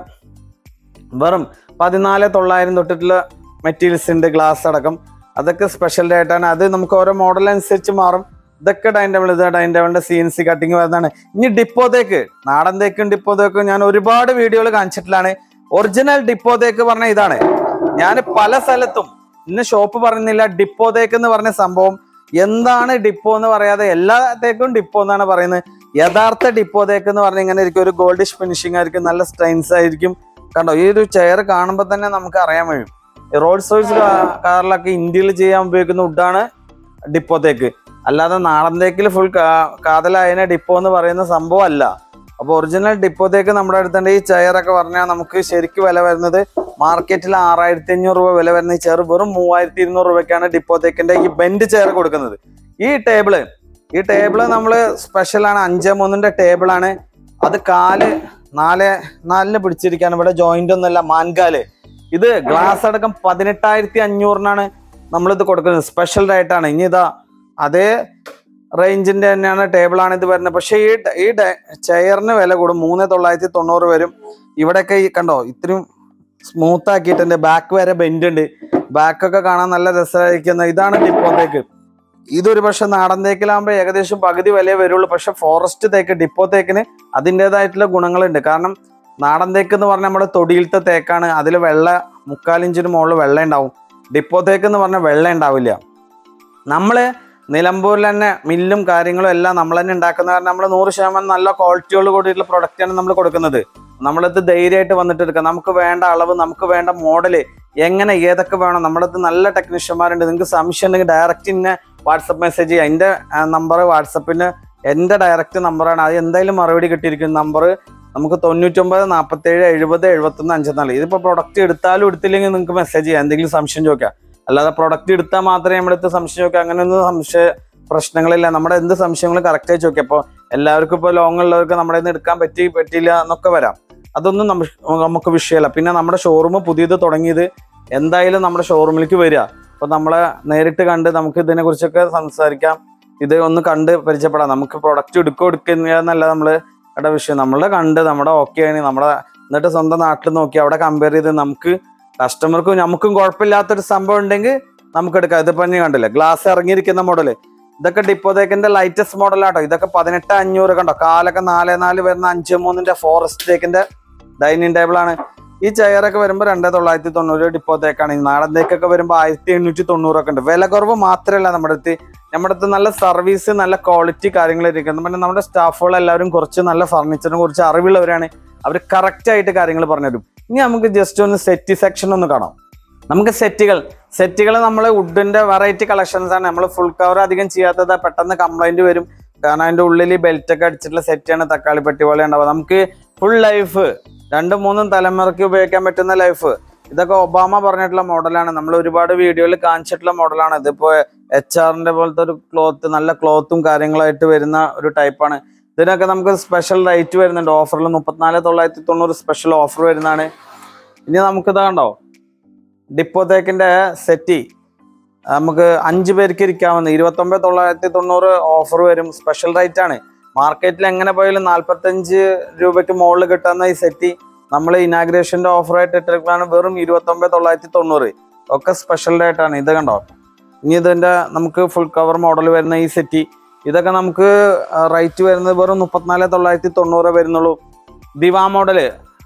വെറും പതിനാല് തൊള്ളായിരം തൊട്ടിട്ടുള്ള മെറ്റീരിയൽസ് ഉണ്ട് ഗ്ലാസ് അടക്കം അതൊക്കെ സ്പെഷ്യൽ ആയിട്ടാണ് അത് നമുക്ക് ഓരോ മോഡൽ അനുസരിച്ച് മാറും ഇതൊക്കെ ഡൈനിങ് ടേബിൾ ഇത് ഡൈനിങ് ടേബിളിന്റെ സി എൻ സി കട്ടിങ് വരുന്നതാണ് ഇനി ഡിപ്പോ തേക്ക് നാടൻ തേക്കും ഡിപ്പോ തേക്കും ഞാൻ ഒരുപാട് വീഡിയോകൾ കാണിച്ചിട്ടുള്ളതാണ് ഒറിജിനൽ ഡിപ്പോ തേക്ക് പറഞ്ഞ ഇതാണ് ഞാൻ പല സ്ഥലത്തും ഇന്ന് ഷോപ്പ് പറയുന്നില്ല ഡിപ്പോ തേക്ക് എന്ന് പറഞ്ഞ സംഭവം എന്താണ് ഡിപ്പോ എന്ന് പറയാതെ എല്ലാ തേക്കും ഡിപ്പോ എന്നാണ് പറയുന്നത് യഥാർത്ഥ ഡിപ്പോ തേക്ക് എന്ന് പറഞ്ഞാൽ ഇങ്ങനെ ഇരിക്കും ഒരു ഗോൾഡിഷ് ഫിനിഷിംഗ് ആയിരിക്കും നല്ല സ്റ്റൈൻസ് ആയിരിക്കും കണ്ടോ ഈ ഒരു ചെയർ കാണുമ്പോൾ തന്നെ നമുക്ക് അറിയാൻ കഴിയും റോഡ്സ് റോയ്സ് കാറിലൊക്കെ ഇന്ത്യയിൽ ചെയ്യാൻ ഉപയോഗിക്കുന്ന വുഡാണ് ഡിപ്പോ തേക്ക് അല്ലാതെ നാടൻ തേക്കിൽ ഫുൾ കാതലായതിനെ ഡിപ്പോ എന്ന് പറയുന്ന സംഭവം അല്ല അപ്പൊ ഒറിജിനൽ ഡിപ്പോ തേക്ക് നമ്മുടെ അടുത്തുണ്ട് ഈ ചെയർ ഒക്കെ പറഞ്ഞാൽ നമുക്ക് ശരിക്കും വില വരുന്നത് മാർക്കറ്റിൽ ആറായിരത്തി അഞ്ഞൂറ് രൂപ വില വരുന്ന ഈ ചെയർ വെറും മൂവായിരത്തി ഇരുന്നൂറ് രൂപയ്ക്കാണ് ഡിപ്പോ തേക്കിന്റെ ഈ ബെൻഡ് ചെയർ കൊടുക്കുന്നത് ഈ ടേബിള് ഈ ടേബിള് നമ്മൾ സ്പെഷ്യലാണ് അഞ്ച് മൂന്നിന്റെ ടേബിളാണ് അത് കാല് നാല് നാലിന് പിടിച്ചിരിക്കാൻ ഇവിടെ ജോയിന്റ് ഒന്നുമല്ല മാൻകാല് ഇത് ഗ്ലാസ് അടക്കം പതിനെട്ടായിരത്തി അഞ്ഞൂറിനാണ് നമ്മളിത് കൊടുക്കുന്നത് സ്പെഷ്യൽ ആയിട്ടാണ് ഇനി ഇതാ അതേ റേഞ്ചിന്റെ തന്നെയാണ് ടേബിളാണ് ഇത് വരുന്നത് പക്ഷേ ഈ ഡ- ഈ ചെയറിന് വില കൂടും മൂന്ന് തൊള്ളായിരത്തി തൊണ്ണൂറ് വരും ഇവിടെയൊക്കെ ഈ കണ്ടോ ഇത്രയും സ്മൂത്ത് ആക്കിയിട്ടുണ്ട് ബാക്ക് വരെ ബെൻഡ് ഉണ്ട് ബാക്ക് ഒക്കെ കാണാൻ നല്ല രസമായിരിക്കുന്ന ഇതാണ് ഡിപ്പോ തേക്ക് ഇതൊരു പക്ഷെ നാടൻ തേക്കിലാകുമ്പോൾ ഏകദേശം പകുതി വിലയെ വരുള്ളൂ പക്ഷെ ഫോറസ്റ്റ് തേക്ക് ഡിപ്പോ തേക്കിന് അതിൻ്റെതായിട്ടുള്ള ഗുണങ്ങളുണ്ട് കാരണം നാടൻ തേക്ക് എന്ന് പറഞ്ഞാൽ നമ്മുടെ തൊടിയിലത്തെ തേക്കാണ് അതിൽ വെള്ള മുക്കാലിഞ്ചിന് മുകളിൽ വെള്ള ഉണ്ടാവും ഡിപ്പോ തേക്ക് എന്ന് പറഞ്ഞാൽ വെള്ള ഉണ്ടാവില്ല നമ്മൾ നിലമ്പൂരിൽ തന്നെ മില്ലും കാര്യങ്ങളും എല്ലാം നമ്മൾ തന്നെ ഉണ്ടാക്കുന്ന കാരണം നമ്മൾ നൂറ് ശതമാനം നല്ല ക്വാളിറ്റിയോട് കൂടിയിട്ടുള്ള പ്രൊഡക്റ്റാണ് നമ്മൾ കൊടുക്കുന്നത് നമ്മളത് ധൈര്യമായിട്ട് വന്നിട്ട് എടുക്കാം നമുക്ക് വേണ്ട അളവ് നമുക്ക് വേണ്ട മോഡല് എങ്ങനെ ഏതൊക്കെ വേണം നമ്മുടെ അടുത്ത് നല്ല ടെക്നീഷ്യന്മാരുണ്ട് നിങ്ങൾക്ക് സംശയം ഉണ്ടെങ്കിൽ ഡയറക്റ്റ് ഇന്നെ വാട്സപ്പ് മെസ്സേജ് ചെയ്യുക എൻ്റെ നമ്പർ വാട്സപ്പിന് എൻ്റെ ഡയറക്റ്റ് നമ്പറാണ് അത് എന്തായാലും മറുപടി കിട്ടിയിരിക്കുന്ന നമ്പർ നമുക്ക് തൊണ്ണൂറ്റൊമ്പത് നാൽപ്പത്തേഴ് എഴുപത് എഴുപത്തൊന്ന് അഞ്ചെന്നാല് ഇതിപ്പോൾ പ്രൊഡക്റ്റ് എടുത്താലും എടുത്തില്ലെങ്കിൽ നിങ്ങൾക്ക് മെസ്സേജ് ചെയ്യാം എന്തെങ്കിലും സംശയം ചോദിക്കാം അല്ലാതെ പ്രൊഡക്റ്റ് എടുത്താൽ മാത്രമേ നമ്മുടെ അടുത്ത് സംശയം ചോദിക്കാം അങ്ങനെയൊന്നും സംശയ പ്രശ്നങ്ങളില്ല നമ്മുടെ എന്ത് സംശയങ്ങളും കറക്റ്റായി ചോദിക്കാം അപ്പോൾ എല്ലാവർക്കും ഇപ്പോൾ ലോങ് ഉള്ളവർക്ക് നമ്മുടെ നിന്ന് എടുക്കാൻ പറ്റി പറ്റിയില്ല എന്നൊക്കെ വരാം അതൊന്നും നമ്മ- നമുക്ക് വിഷയമല്ല പിന്നെ നമ്മുടെ ഷോറൂം പുതിയത് തുടങ്ങിയത് എന്തായാലും നമ്മുടെ ഷോറൂമിലേക്ക് വരിക അപ്പോൾ നമ്മളെ നേരിട്ട് കണ്ട് നമുക്ക് ഇതിനെ കുറിച്ചൊക്കെ സംസാരിക്കാം ഇത് ഒന്ന് കണ്ട് പരിചയപ്പെടാം നമുക്ക് പ്രൊഡക്റ്റ് എടുക്കുക എടുക്കുക എന്നല്ല നമ്മൾ ഇവിടെ വിഷയം നമ്മളെ കണ്ട് നമ്മുടെ ഓക്കെ ആണ് നമ്മുടെ എന്നിട്ട് സ്വന്തം നാട്ടിൽ നോക്കി അവിടെ കമ്പയർ ചെയ്ത് നമുക്ക് കസ്റ്റമർക്കും നമുക്കും കുഴപ്പമില്ലാത്തൊരു സംഭവം ഉണ്ടെങ്കിൽ നമുക്ക് എടുക്കാം ഇതിപ്പോ നീ കണ്ടില്ലേ ഗ്ലാസ് ഇറങ്ങിയിരിക്കുന്ന മോഡല് ഇതൊക്കെ ഡിപ്പോതേക്കിന്റെ ലൈറ്റസ്റ്റ് മോഡലാട്ടോ ഇതൊക്കെ പതിനെട്ട് അഞ്ഞൂറ് കണ്ടോ കാലൊക്കെ നാല് നാല് വരുന്ന അഞ്ച് മൂന്നിന്റെ ഫോറസ്റ്റ് തേക്കിന്റെ ഡൈനിങ് ടേബിൾ ആണ് ഈ ചെയറൊക്കെ വരുമ്പോൾ രണ്ടേ തൊള്ളായിരത്തി തൊണ്ണൂറ് ഡിപ്പോത്തേക്കാണ് ഈ നാടൻ തേക്കൊക്കെ വരുമ്പോൾ ആയിരത്തി എണ്ണൂറ്റി തൊണ്ണൂറൊക്കെ ഉണ്ട് വില കുറവ് മാത്രമല്ല നമ്മുടെ അടുത്ത് നമ്മുടെ അടുത്ത് നല്ല സർവീസ് നല്ല ക്വാളിറ്റി കാര്യങ്ങൾ ഇരിക്കുന്നത് പിന്നെ നമ്മുടെ സ്റ്റാഫുകൾ എല്ലാവരും കുറച്ച് നല്ല ഫർണിച്ചറിനെ കുറിച്ച് അറിവുള്ളവരാണ് അവർ കറക്റ്റ് ആയിട്ട് കാര്യങ്ങൾ പറഞ്ഞുതരും ഇനി നമുക്ക് ജസ്റ്റ് ഒന്ന് സെറ്റ് സെക്ഷൻ ഒന്ന് കാണാം നമുക്ക് സെറ്റുകൾ സെറ്റുകൾ നമ്മൾ വുഡിന്റെ വെറൈറ്റി കളക്ഷൻസ് ആണ് നമ്മൾ ഫുൾ കവർ അധികം ചെയ്യാത്തത് പെട്ടെന്ന് കംപ്ലൈന്റ് വരും കാരണം അതിന്റെ ഉള്ളിൽ ബെൽറ്റ് ഒക്കെ അടിച്ചിട്ടുള്ള സെറ്റാണ് തക്കാളി പെട്ടി പോലെ ഉണ്ടാവുക നമുക്ക് ഫുൾ ലൈഫ് രണ്ടും മൂന്നും തലമുറയ്ക്ക് ഉപയോഗിക്കാൻ പറ്റുന്ന ലൈഫ് ഇതൊക്കെ ഒബാമ പറഞ്ഞിട്ടുള്ള മോഡലാണ് നമ്മൾ ഒരുപാട് വീഡിയോയിൽ കാണിച്ചിട്ടുള്ള മോഡലാണ് ഇതിപ്പോ എച്ച് ആറിന്റെ പോലത്തെ ഒരു ക്ലോത്ത് നല്ല ക്ലോത്തും കാര്യങ്ങളായിട്ട് വരുന്ന ഒരു ടൈപ്പാണ് ഇതിനൊക്കെ നമുക്ക് സ്പെഷ്യൽ റേറ്റ് വരുന്നുണ്ട് ഓഫറിൽ മുപ്പത്തിനാല് തൊള്ളായിരത്തി തൊണ്ണൂറ് സ്പെഷ്യൽ ഓഫർ വരുന്നതാണ് ഇനി നമുക്കിത് കണ്ടോ ഡിപ്പോതേക്കിന്റെ സെറ്റി നമുക്ക് അഞ്ച് പേർക്ക് ഇരിക്കാവുന്ന ഇരുപത്തൊമ്പത് തൊള്ളായിരത്തി തൊണ്ണൂറ് ഓഫർ വരും സ്പെഷ്യൽ റേറ്റ് ആണ് മാർക്കറ്റിൽ എങ്ങനെ പോയാലും നാൽപ്പത്തഞ്ച് രൂപയ്ക്ക് മുകളിൽ കിട്ടുന്ന ഈ സെറ്റി നമ്മൾ ഇനാഗ്രേഷന്റെ ഓഫർ ആയിട്ട് ഇട്ടിരിക്കുകയാണ് വെറും ഇരുപത്തൊമ്പത് തൊള്ളായിരത്തി തൊണ്ണൂറ് ഒക്കെ സ്പെഷ്യൽ റേറ്റ് ആണ് ഇത് കണ്ടോ ഇനി ഇതിന്റെ നമുക്ക് ഫുൾ കവർ മോഡൽ വരുന്ന ഈ സെറ്റി ഇതൊക്കെ നമുക്ക് റേറ്റ് വരുന്നത് വെറും മുപ്പത്തിനാല് തൊള്ളായിരത്തി തൊണ്ണൂറ് വരുന്നുള്ളൂ ദിവാ മോഡല്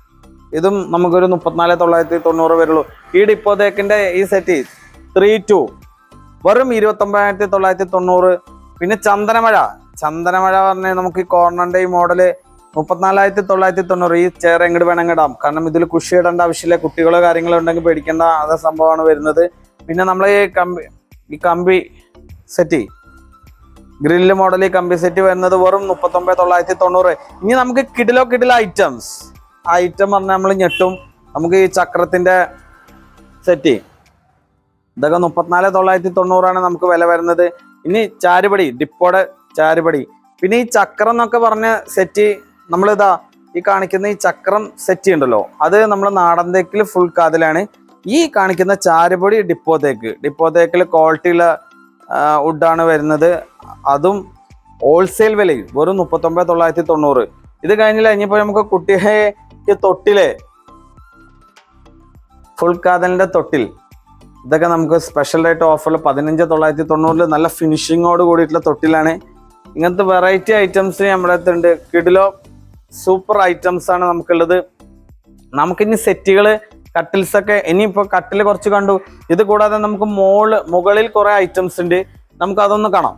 ഇതും നമുക്കൊരു മുപ്പത്തിനാല് തൊള്ളായിരത്തി തൊണ്ണൂറ് വരുള്ളൂ ഈ ഡിപ്പോതേക്കിന്റെ ഈ സെറ്റ് ത്രീ ടു വെറും ഇരുപത്തൊമ്പതിനായിരത്തി തൊള്ളായിരത്തി തൊണ്ണൂറ് പിന്നെ ചന്ദനമഴ ചന്ദനമഴ പറഞ്ഞാൽ നമുക്ക് ഈ കോർണറിന്റെ ഈ മോഡല് മുപ്പത്തിനാലായിരത്തി തൊള്ളായിരത്തി തൊണ്ണൂറ് ഈ ചെയർ എങ്ങോട്ട് വേണമെങ്കിൽ ഇടാം കാരണം ഇതിൽ കുഷി ഇടേണ്ട ആവശ്യമില്ല കുട്ടികളോ കാര്യങ്ങളോ ഉണ്ടെങ്കിൽ പേടിക്കേണ്ട അതേ സംഭവമാണ് വരുന്നത് പിന്നെ നമ്മൾ ഈ കമ്പി ഈ കമ്പി സെറ്റ് ഗ്രില്ല് മോഡൽ ഈ കമ്പി സെറ്റ് വരുന്നത് വെറും മുപ്പത്തൊമ്പത് തൊള്ളായിരത്തി തൊണ്ണൂറ് ഇനി നമുക്ക് കിടിലോ കിടിലോ ഐറ്റംസ് ആ ഐറ്റം പറഞ്ഞാൽ നമ്മൾ ഞെട്ടും നമുക്ക് ഈ ചക്രത്തിന്റെ സെറ്റ് ഇതൊക്കെ മുപ്പത്തിനാല് തൊള്ളായിരത്തി തൊണ്ണൂറാണ് നമുക്ക് വില വരുന്നത് ഇനി ചാരുപടി ഡിപ്പോടെ ചാരുപടി പിന്നെ ഈ ചക്രം എന്നൊക്കെ പറഞ്ഞ സെറ്റ് നമ്മളിതാ ഈ കാണിക്കുന്ന ഈ ചക്രം സെറ്റ് ഉണ്ടല്ലോ അത് നമ്മൾ നാടൻ തേക്കിൽ ഫുൾ കാതിലാണ് ഈ കാണിക്കുന്ന ചാരുപൊടി ഡിപ്പോ തേക്ക് ഡിപ്പോ തേക്കിൽ ക്വാളിറ്റിയുള്ള വുഡാണ് വരുന്നത് അതും ഹോൾസെയിൽ വിലയിൽ വെറും മുപ്പത്തൊമ്പത് തൊള്ളായിരത്തി തൊണ്ണൂറ് ഇത് കഴിഞ്ഞില്ല ഇനിയിപ്പോ നമുക്ക് കുട്ടിയെ തൊട്ടിലെ ഫുൾ കാതലിന്റെ തൊട്ടിൽ ഇതൊക്കെ നമുക്ക് സ്പെഷ്യൽ ആയിട്ട് ഓഫറിൽ പതിനഞ്ച് തൊള്ളായിരത്തി തൊണ്ണൂറിൽ നല്ല ഫിനിഷിങ്ങോട് കൂടിയിട്ടുള്ള തൊട്ടിലാണ് ഇങ്ങനത്തെ വെറൈറ്റി ഐറ്റംസ് നമ്മുടെ അടുത്തുണ്ട് കിഡിലോ സൂപ്പർ ഐറ്റംസ് ആണ് നമുക്കുള്ളത് നമുക്കിനി സെറ്റുകൾ കട്ടിൽസ് ഒക്കെ ഇനിയിപ്പോൾ കട്ടിൽ കുറച്ച് കണ്ടു ഇത് കൂടാതെ നമുക്ക് മോള് മുകളിൽ കുറെ ഐറ്റംസ് ഉണ്ട് നമുക്ക് അതൊന്ന് കാണാം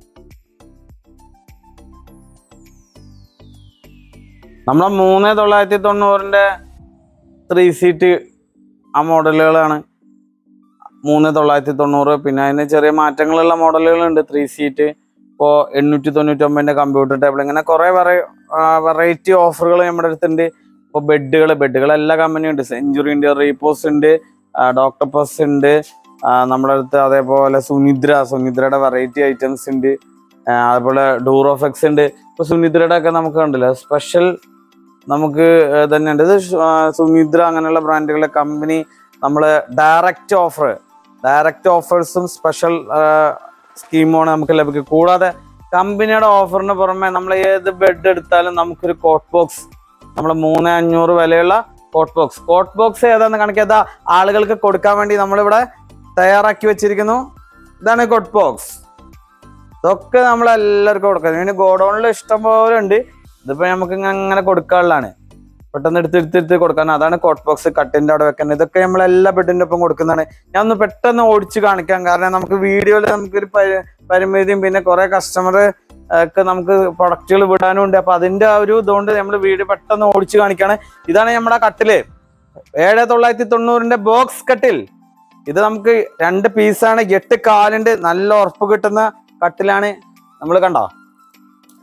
നമ്മളെ മൂന്ന് തൊള്ളായിരത്തി തൊണ്ണൂറിന്റെ ത്രീ സീറ്റ് ആ മോഡലുകളാണ് മൂന്ന് തൊള്ളായിരത്തി തൊണ്ണൂറ് പിന്നെ അതിന് ചെറിയ മാറ്റങ്ങളുള്ള മോഡലുകളുണ്ട് ത്രീ സീറ്റ് ഇപ്പോൾ എണ്ണൂറ്റി തൊണ്ണൂറ്റൊമ്പതിൻ്റെ കമ്പ്യൂട്ടർ ടേബിൾ ഇങ്ങനെ കുറേ വെറൈറ്റി ഓഫറുകൾ നമ്മുടെ അടുത്തുണ്ട് ഇപ്പോൾ ബെഡുകൾ ബെഡുകൾ എല്ലാ കമ്പനിയും ഉണ്ട് സെഞ്ചുറി ഉണ്ട് റീപോസ് ഉണ്ട് ഡോക്ടർ പസ് ഉണ്ട് ആ, നമ്മുടെ അടുത്ത് അതേപോലെ സുനിദ്ര സുനിദ്രയുടെ വെറൈറ്റി ഐറ്റംസ് ഉണ്ട് ആ, അതുപോലെ ഡൂറോഫെക്സ് ഉണ്ട് ഇപ്പോൾ സുനിദ്രയുടെ ഒക്കെ നമുക്ക് കണ്ടില്ല സ്പെഷ്യൽ നമുക്ക് ഏർ തന്നെയുണ്ട് ഇത് ഷ്- ആ, സുനിദ്ര അങ്ങനെയുള്ള ബ്രാൻഡുകളുടെ കമ്പനി നമ്മൾ ഡയറക്റ്റ് ഓഫർ ഡയറക്റ്റ് ഓഫേഴ്സും സ്പെഷ്യൽ സ്കീമുമാണ് നമുക്ക് ലഭിക്കുക കൂടാതെ കമ്പനിയുടെ ഓഫറിന് പുറമെ നമ്മൾ ഏത് ബെഡ് എടുത്താലും നമുക്കൊരു കോട്ട് ബോക്സ് നമ്മൾ മൂന്ന് അഞ്ഞൂറ് വിലയുള്ള കോട്ട് ബോക്സ് കോട്ട് ബോക്സ് ഏതാന്ന് കണക്കിയതാ ആളുകൾക്ക് കൊടുക്കാൻ വേണ്ടി നമ്മളിവിടെ തയ്യാറാക്കി വെച്ചിരിക്കുന്നു ഇതാണ് കോട്ട് ബോക്സ് ഇതൊക്കെ നമ്മൾ എല്ലാവർക്കും കൊടുക്കാം ഇതിന് ഗോഡൗണിൽ ഇഷ്ടം പോലെ ഉണ്ട് ഇതിപ്പോ നമുക്ക് ഇങ്ങ- അങ്ങനെ കൊടുക്കാനുള്ളതാണ് പെട്ടെന്ന് എടുത്ത് എടുത്ത് എടുത്ത് കൊടുക്കാൻ അതാണ് കോട്ട് ബോക്സ് കട്ടിന്റെ അവിടെ വെക്കുന്നത് ഇതൊക്കെ നമ്മൾ എല്ലാ ബെഡിന്റെ ഒപ്പം കൊടുക്കുന്നതാണ് ഞാൻ ഒന്ന് പെട്ടെന്ന് ഓടിച്ച് കാണിക്കാം കാരണം നമുക്ക് വീഡിയോയിൽ നമുക്കൊരു പരി- പരിമിതിയും പിന്നെ കുറെ കസ്റ്റമർ ഒക്കെ നമുക്ക് പ്രൊഡക്റ്റുകൾ വിടാനും ഉണ്ട് അപ്പൊ അതിന്റെ ആ ഒരു ഇതുകൊണ്ട് നമ്മൾ വീഡിയോ പെട്ടെന്ന് ഓടിച്ച് കാണിക്കാണ് ഇതാണ് നമ്മുടെ കട്ടില് ഏഴ് തൊള്ളായിരത്തി തൊണ്ണൂറിന്റെ ബോക്സ് കട്ടിൽ ഇത് നമുക്ക് രണ്ട് പീസാണ് എട്ട് കാലിന്റെ നല്ല ഉറപ്പ് കിട്ടുന്ന കട്ടിലാണ് നമ്മൾ കണ്ടോ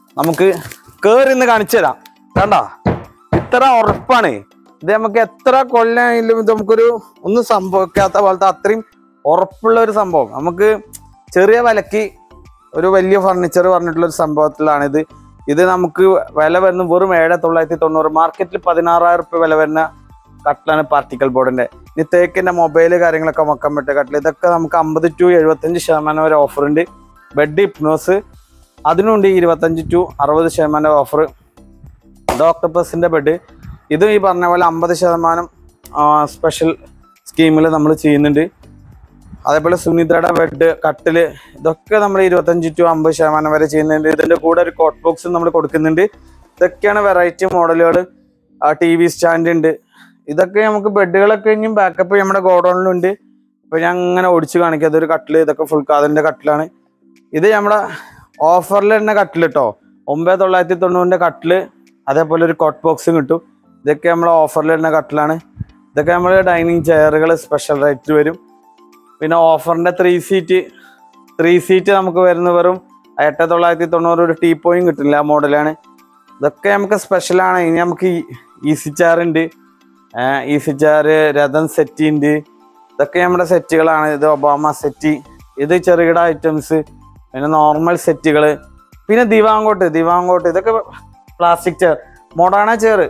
നമുക്ക് കേറി ഇന്ന് കാണിച്ചു തരാം കണ്ട ഇത്ര ഉറപ്പാണ് ഇത് നമുക്ക് എത്ര കൊല്ലായാലും ഇത് നമുക്കൊരു ഒന്നും സംഭവിക്കാത്ത പോലത്തെ അത്രയും ഉറപ്പുള്ള ഒരു സംഭവം നമുക്ക് ചെറിയ വിലക്ക് ഒരു വലിയ ഫർണിച്ചർ പറഞ്ഞിട്ടുള്ള ഒരു സംഭവത്തിലാണ് ഇത് ഇത് നമുക്ക് വില വരുന്ന വെറും ഏഴ് തൊള്ളായിരത്തി തൊണ്ണൂറ് മാർക്കറ്റിൽ പതിനാറായിരം റുപ്യ വില വരുന്ന കട്ടിലാണ് പാർട്ടിക്കൽ ബോർഡിന്റെ ഇനി തേക്കിന്റെ മൊബൈൽ കാര്യങ്ങളൊക്കെ വെക്കാൻ പറ്റിയ കട്ടിൽ ഇതൊക്കെ നമുക്ക് അമ്പത് ടു എഴുപത്തഞ്ച് ശതമാനം വരെ ഓഫർ ഉണ്ട് ബെഡ് ഹിപ്നോസ് അതിനുണ്ട് ഇരുപത്തഞ്ച് ടു അറുപത് ശതമാനം ഓഫർ ഡോക്ടർ പ്ലസിന്റെ ബെഡ് ഇത് ഈ പറഞ്ഞ പോലെ അമ്പത് ശതമാനം സ്പെഷ്യൽ സ്കീമിൽ നമ്മൾ ചെയ്യുന്നുണ്ട് അതേപോലെ സുനിദ്രയുടെ ബെഡ് കട്ടില് ഇതൊക്കെ നമ്മൾ ഇരുപത്തഞ്ച് ടു അമ്പത് ശതമാനം വരെ ചെയ്യുന്നുണ്ട് ഇതിന്റെ കൂടെ ഒരു കോട്ട് ബോക്സ് നമ്മൾ കൊടുക്കുന്നുണ്ട് ഇതൊക്കെയാണ് വെറൈറ്റി മോഡലുകൾ ടി വി സ്റ്റാൻഡ് ഉണ്ട് ഇതൊക്കെ നമുക്ക് ബെഡുകളൊക്കെ ഇനിയും ബാക്കപ്പ് നമ്മുടെ ഗോഡൗണിലുണ്ട് അപ്പൊ ഞാൻ അങ്ങനെ ഓടിച്ച് കാണിക്കാം അതൊരു കട്ടില് ഇതൊക്കെ ഫുൾ കാതിന്റെ കട്ടിലാണ് ഇത് നമ്മുടെ ഓഫറിൽ തന്നെ കട്ടിൽ കേട്ടോ ഒമ്പത് തൊള്ളായിരത്തി തൊണ്ണൂറിന്റെ കട്ടില് അതേപോലെ ഒരു കോട്ട് ബോക്സും കിട്ടും ഇതൊക്കെ നമ്മളെ ഓഫറിൽ തന്നെ കട്ടിലാണ് ഇതൊക്കെ നമ്മൾ ഡൈനിങ് ചെയറുകൾ സ്പെഷ്യൽ റേറ്റ് വരും പിന്നെ ഓഫറിന്റെ ത്രീ സീറ്റ് ത്രീ സീറ്റ് നമുക്ക് വരുന്ന വെറും എട്ട് തൊള്ളായിരത്തി തൊണ്ണൂറ് ഒരു ടീ പോയും കിട്ടില്ല ആ മോഡലാണ് ഇതൊക്കെ നമുക്ക് സ്പെഷ്യലാണ് ഇനി നമുക്ക് ഈസി ചെയർ ഉണ്ട് ഈസി ചെയർ രഥം സെറ്റി ഉണ്ട് ഇതൊക്കെ നമ്മുടെ സെറ്റുകളാണ് ഇത് ഒബാമ സെറ്റി ഇത് ചെറുകിട ഐറ്റംസ് പിന്നെ നോർമൽ സെറ്റുകൾ പിന്നെ ദിവാങ്കോട്ട് ദിവാങ്കോട്ട് ഇതൊക്കെ പ്ലാസ്റ്റിക് ചെയർ മൊഡാണ ചെയർ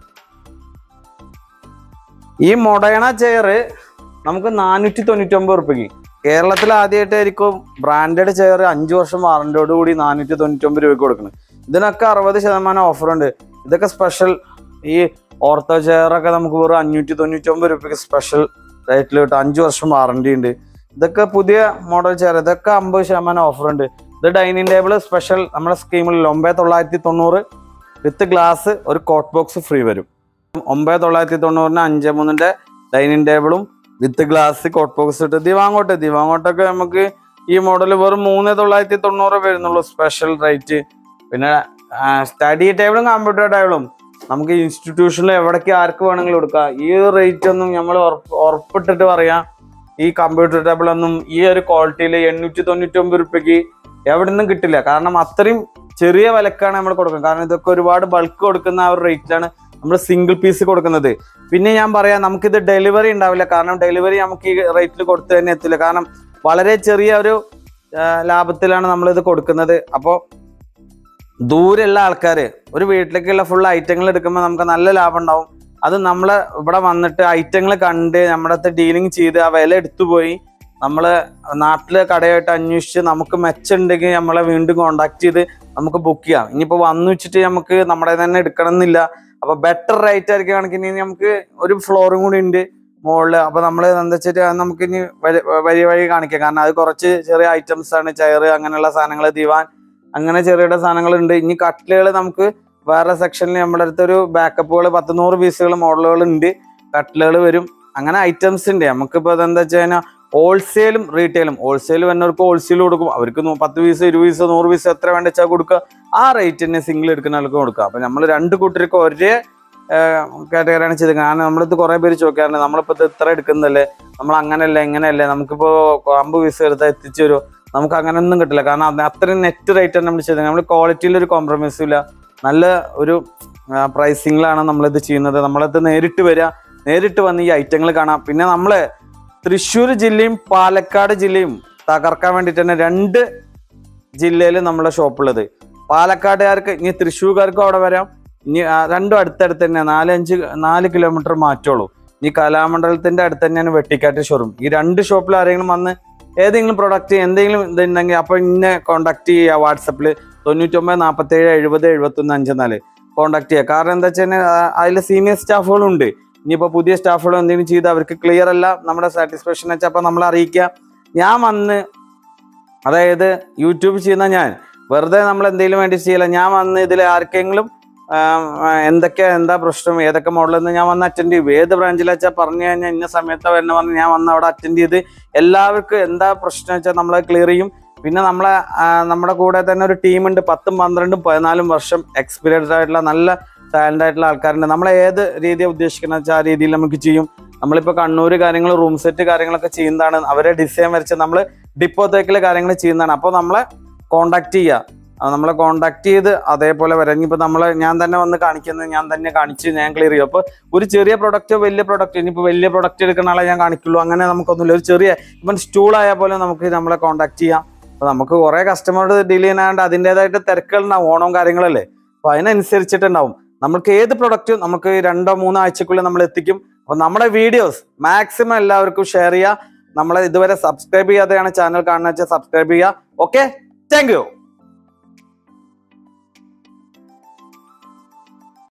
ഈ മൊഡേണ ചെയർ നമുക്ക് നാനൂറ്റി തൊണ്ണൂറ്റി ഒമ്പത് റുപ്യക്ക് കേരളത്തിൽ ആദ്യമായിട്ടായിരിക്കും ബ്രാൻഡഡ് ചെയർ അഞ്ച് വർഷം വാറന്റിയോട് കൂടി നാനൂറ്റി തൊണ്ണൂറ്റി ഒമ്പത് രൂപയ്ക്ക് കൊടുക്കുന്നത് ഇതിനൊക്കെ അറുപത് ശതമാനം ഓഫർ ഉണ്ട് ഇതൊക്കെ സ്പെഷ്യൽ ഈ ഓർത്തോ ചെയറൊക്കെ നമുക്ക് വെറും അഞ്ഞൂറ്റി തൊണ്ണൂറ്റി ഒമ്പത് രൂപയ്ക്ക് സ്പെഷ്യൽ റേറ്റിൽ കിട്ടും അഞ്ച് വർഷം വാറന്റി ഉണ്ട് ഇതൊക്കെ പുതിയ മോഡൽ ചെയർ ഇതൊക്കെ അമ്പത് ശതമാനം ഓഫർ ഉണ്ട് ഇത് ഡൈനിങ് ടേബിൾ സ്പെഷ്യൽ നമ്മുടെ സ്കീമിൽ ഒമ്പത് തൊള്ളായിരത്തി തൊണ്ണൂറ് വിത്ത് ഗ്ലാസ് ഒരു കോട്ട് ബോക്സ് ഫ്രീ വരും ഒമ്പത് തൊള്ളായിരത്തി തൊണ്ണൂറിന് അഞ്ച് മൂന്നിന്റെ ഡൈനിങ് ടേബിളും വിത്ത് ഗ്ലാസ് കോട്ട് ബോക്സ് ഇട്ട് ദിവാങ്ങോട്ട് ദിവാങ്ങോട്ടൊക്കെ നമുക്ക് ഈ മോഡൽ വെറും മൂന്ന് തൊള്ളായിരത്തി തൊണ്ണൂറ് വരുന്നുള്ളൂ സ്പെഷ്യൽ റേറ്റ് പിന്നെ സ്റ്റഡി ടേബിളും കമ്പ്യൂട്ടർ ടേബിളും നമുക്ക് ഇൻസ്റ്റിറ്റ്യൂഷനിൽ എവിടേക്ക് ആർക്ക് വേണമെങ്കിലും കൊടുക്കാം ഈ റേറ്റ് ഒന്നും നമ്മൾ ഉറപ്പിട്ടിട്ട് പറയാം ഈ കമ്പ്യൂട്ടർ ടേബിൾ ഒന്നും ഈ ഒരു ക്വാളിറ്റിയിൽ എണ്ണൂറ്റി തൊണ്ണൂറ്റി ഒമ്പത് റുപ്യക്ക് എവിടെ നിന്നും കിട്ടില്ല കാരണം അത്രയും ചെറിയ വിലക്കാണ് നമ്മൾ കൊടുക്കുന്നത് കാരണം ഇതൊക്കെ ഒരുപാട് ബൾക്ക് കൊടുക്കുന്ന ആ ഒരു റേറ്റിലാണ് നമ്മൾ സിംഗിൾ പീസ് കൊടുക്കുന്നത് പിന്നെ ഞാൻ പറയാം നമുക്കിത് ഡെലിവറി ഉണ്ടാവില്ല കാരണം ഡെലിവറി നമുക്ക് ഈ റേറ്റിൽ കൊടുത്തു തന്നെ എത്തില്ല കാരണം വളരെ ചെറിയ ഒരു ആ, ലാഭത്തിലാണ് നമ്മളിത് കൊടുക്കുന്നത് അപ്പോൾ ദൂരെയുള്ള ആൾക്കാർ ഒരു വീട്ടിലേക്കുള്ള ഫുൾ ഐറ്റങ്ങൾ എടുക്കുമ്പോൾ നമുക്ക് നല്ല ലാഭം ഉണ്ടാവും അത് നമ്മൾ ഇവിടെ വന്നിട്ട് ഐറ്റങ്ങൾ കണ്ട് നമ്മുടെ അടുത്ത് ഡീലിംഗ് ചെയ്ത് ആ വില എടുത്തു പോയി നമ്മൾ നാട്ടിലെ കടയായിട്ട് അന്വേഷിച്ച് നമുക്ക് മെച്ചുണ്ടെങ്കിൽ നമ്മളെ വീണ്ടും കോണ്ടാക്ട് ചെയ്ത് നമുക്ക് ബുക്ക് ചെയ്യാം ഇനിയിപ്പോൾ വന്നു വെച്ചിട്ട് നമുക്ക് നമ്മുടെ തന്നെ എടുക്കണം എന്നില്ല അപ്പൊ ബെറ്റർ റേറ്റ് ആയിരിക്കും കണക്കിന് ഇനി നമുക്ക് ഒരു ഫ്ലോറും കൂടി ഉണ്ട് മുകളിൽ അപ്പൊ നമ്മൾ എന്താ വെച്ചിട്ട് നമുക്ക് ഇനി വരി- വരി വഴി കാണിക്കാം കാരണം അത് കുറച്ച് ചെറിയ ഐറ്റംസ് ആണ് ചെയർ അങ്ങനെയുള്ള സാധനങ്ങൾ ദിവാൻ അങ്ങനെ ചെറിയ സാധനങ്ങൾ ഉണ്ട് ഇനി കട്ടിലുകൾ നമുക്ക് വേറെ സെക്ഷനിൽ നമ്മുടെ അടുത്തൊരു ബാക്കപ്പുകൾ പത്ത് നൂറ് പീസുകൾ മോഡലുകൾ ഉണ്ട് കട്ടിലുകൾ വരും അങ്ങനെ ഐറ്റംസ് ഉണ്ട് നമുക്കിപ്പോൾ അതെന്താ വെച്ച് കഴിഞ്ഞാൽ ഹോൾസെയിലും റീറ്റെയിലും ഹോൾസെയിൽ വരുന്നവർക്ക് ഹോൾസെയിൽ കൊടുക്കും അവർക്ക് നൂ- പത്ത് പീസ് ഇരുപത് പീസ് നൂറ് പീസ് എത്ര വേണ്ട വെച്ചാൽ കൊടുക്കുക ആ റേറ്റ് തന്നെ സിംഗിൾ എടുക്കുന്ന ആൾക്ക് കൊടുക്കുക അപ്പൊ നമ്മൾ രണ്ട് കൂട്ടർക്ക് ഒരേ കാറ്റഗറിയാണ് ചെയ്തത് കാരണം നമ്മളിത് കുറെ പേര് ചോദിക്കാറുണ്ട് നമ്മളിപ്പോ ഇത് ഇത്ര എടുക്കുന്നതല്ലേ നമ്മൾ അങ്ങനെയല്ലേ എങ്ങനെയല്ലേ നമുക്കിപ്പോ അമ്പത് പീസ് എടുത്താൽ എത്തിച്ചു തരുമോ നമുക്ക് അങ്ങനെയൊന്നും കിട്ടില്ല കാരണം അത് അത്രയും നെറ്റ് റേറ്റ് ആണ് നമ്മൾ ചെയ്തത് നമ്മൾ ക്വാളിറ്റിയിൽ ഒരു കോംപ്രമൈസും ഇല്ല നല്ല ഒരു പ്രൈസിങ്ങിലാണ് നമ്മളിത് ചെയ്യുന്നത് നമ്മളത് നേരിട്ട് വരിക നേരിട്ട് വന്ന് ഈ ഐറ്റങ്ങൾ കാണാം പിന്നെ നമ്മള് തൃശ്ശൂർ ജില്ലയും പാലക്കാട് ജില്ലയും തകർക്കാൻ വേണ്ടിയിട്ട് തന്നെ രണ്ട് ജില്ലയിൽ നമ്മളെ ഷോപ്പുള്ളത് പാലക്കാടുകാർക്ക് ഇനി തൃശ്ശൂർക്കാർക്കും അവിടെ വരാം ഇനി ആ, രണ്ടും അടുത്തടുത്ത് തന്നെ നാലഞ്ച് നാല് കിലോമീറ്റർ മാറ്റുള്ളൂ ഇനി കലാമണ്ഡലത്തിന്റെ അടുത്ത് തന്നെയാണ് വെട്ടിക്കാട്ട് ഷോറൂം ഈ രണ്ട് ഷോപ്പിൽ ആരെങ്കിലും വന്ന് ഏതെങ്കിലും പ്രൊഡക്റ്റ് എന്തെങ്കിലും ഇതുണ്ടെങ്കിൽ അപ്പൊ ഇന്നെ കോണ്ടാക്ട് ചെയ്യുക വാട്സപ്പിൽ തൊണ്ണൂറ്റൊമ്പത് നാൽപ്പത്തേഴ് എഴുപത് എഴുപത്തൊന്ന് അഞ്ച് നാല് കോണ്ടാക്ട് ചെയ്യുക കാരണം എന്താ വെച്ച് കഴിഞ്ഞാൽ അതിൽ സീനിയർ സ്റ്റാഫുകളും ഉണ്ട് ഇനിയിപ്പോൾ പുതിയ സ്റ്റാഫുകൾ എന്തെങ്കിലും ചെയ്ത് അവർക്ക് ക്ലിയർ അല്ല നമ്മുടെ സാറ്റിസ്ഫാക്ഷൻ വെച്ചാൽ അപ്പോൾ നമ്മൾ അറിയിക്കുക ഞാൻ വന്ന് അതായത് യൂട്യൂബ് ചെയ്യുന്ന ഞാൻ വെറുതെ നമ്മൾ എന്തെങ്കിലും വേണ്ടി ചെയ്യില്ല ഞാൻ വന്ന് ഇതിൽ ആർക്കെങ്കിലും ആം, ആ, എന്തൊക്കെ എന്താ പ്രശ്നം ഏതൊക്കെ മോഡലെന്ന് ഞാൻ വന്ന് അറ്റൻഡ് ചെയ്യും ഏത് ബ്രാഞ്ചിൽ വെച്ചാൽ പറഞ്ഞു കഴിഞ്ഞാൽ ഇന്ന സമയത്ത് വരണ പറഞ്ഞ് ഞാൻ വന്ന് അവിടെ അറ്റൻഡ് ചെയ്ത് എല്ലാവർക്കും എന്താ പ്രശ്നം വെച്ചാൽ നമ്മളെ ക്ലിയർ ചെയ്യും പിന്നെ നമ്മളെ ആ, നമ്മുടെ കൂടെ തന്നെ ഒരു ടീമുണ്ട് പത്തും പന്ത്രണ്ടും പതിനാലും വർഷം എക്സ്പീരിയൻസ് ആയിട്ടുള്ള നല്ല ടാലന്റ് ആയിട്ടുള്ള ആൾക്കാരുണ്ട് നമ്മൾ ഏത് രീതിയാണ് ഉദ്ദേശിക്കുന്നത് വെച്ചാൽ ആ രീതിയിൽ നമുക്ക് ചെയ്യും നമ്മളിപ്പോൾ കണ്ണൂർ കാര്യങ്ങൾ റൂം സെറ്റ് കാര്യങ്ങളൊക്കെ ചെയ്യുന്നതാണ് അവരെ ഡിസൈൻ വരച്ച് നമ്മൾ ഡിപ്പോ തേക്കിലെ കാര്യങ്ങൾ ചെയ്യുന്നതാണ് അപ്പോൾ നമ്മളെ കോണ്ടാക്ട് ചെയ്യുക അത് നമ്മളെ കോണ്ടാക്ട് ചെയ്ത് അതേപോലെ വരാം ഇനിയിപ്പോൾ നമ്മളെ ഞാൻ തന്നെ വന്ന് കാണിക്കുന്നത് ഞാൻ തന്നെ കാണിച്ച് ഞാൻ ക്ലിയർ ചെയ്യും അപ്പോൾ ഒരു ചെറിയ പ്രൊഡക്റ്റോ വലിയ പ്രൊഡക്റ്റ് ഇനിയിപ്പോൾ വലിയ പ്രൊഡക്റ്റ് എടുക്കുന്ന ആളെ ഞാൻ കാണിക്കുള്ളൂ അങ്ങനെ നമുക്കൊന്നുമില്ല ഒരു ചെറിയ ഇപ്പം സ്റ്റൂൾ ആയാൽ പോലും നമുക്ക് നമ്മളെ കോണ്ടാക്ട് ചെയ്യാം അപ്പോൾ നമുക്ക് കുറേ കസ്റ്റമറോട് ഡീൽ ചെയ്യാനാണ്ട് അതിൻ്റെതായിട്ട് തിരക്കുകളുണ്ടാവും ഓണവും കാര്യങ്ങളല്ലേ അപ്പോൾ അതിനനുസരിച്ചിട്ടുണ്ടാവും നമുക്ക് ഏത് പ്രൊഡക്റ്റും നമുക്ക് രണ്ടോ മൂന്നോ ആഴ്ചക്കുള്ളിൽ നമ്മൾ എത്തിക്കും അപ്പോൾ നമ്മുടെ വീഡിയോസ് മാക്സിമം എല്ലാവർക്കും ഷെയർ ചെയ്യുക നമ്മളെ ഇതുവരെ സബ്സ്ക്രൈബ് ചെയ്യാതെയാണ് ചാനൽ കാണുന്നത് വെച്ചാൽ സബ്സ്ക്രൈബ് ചെയ്യുക ഓക്കെ താങ്ക് യു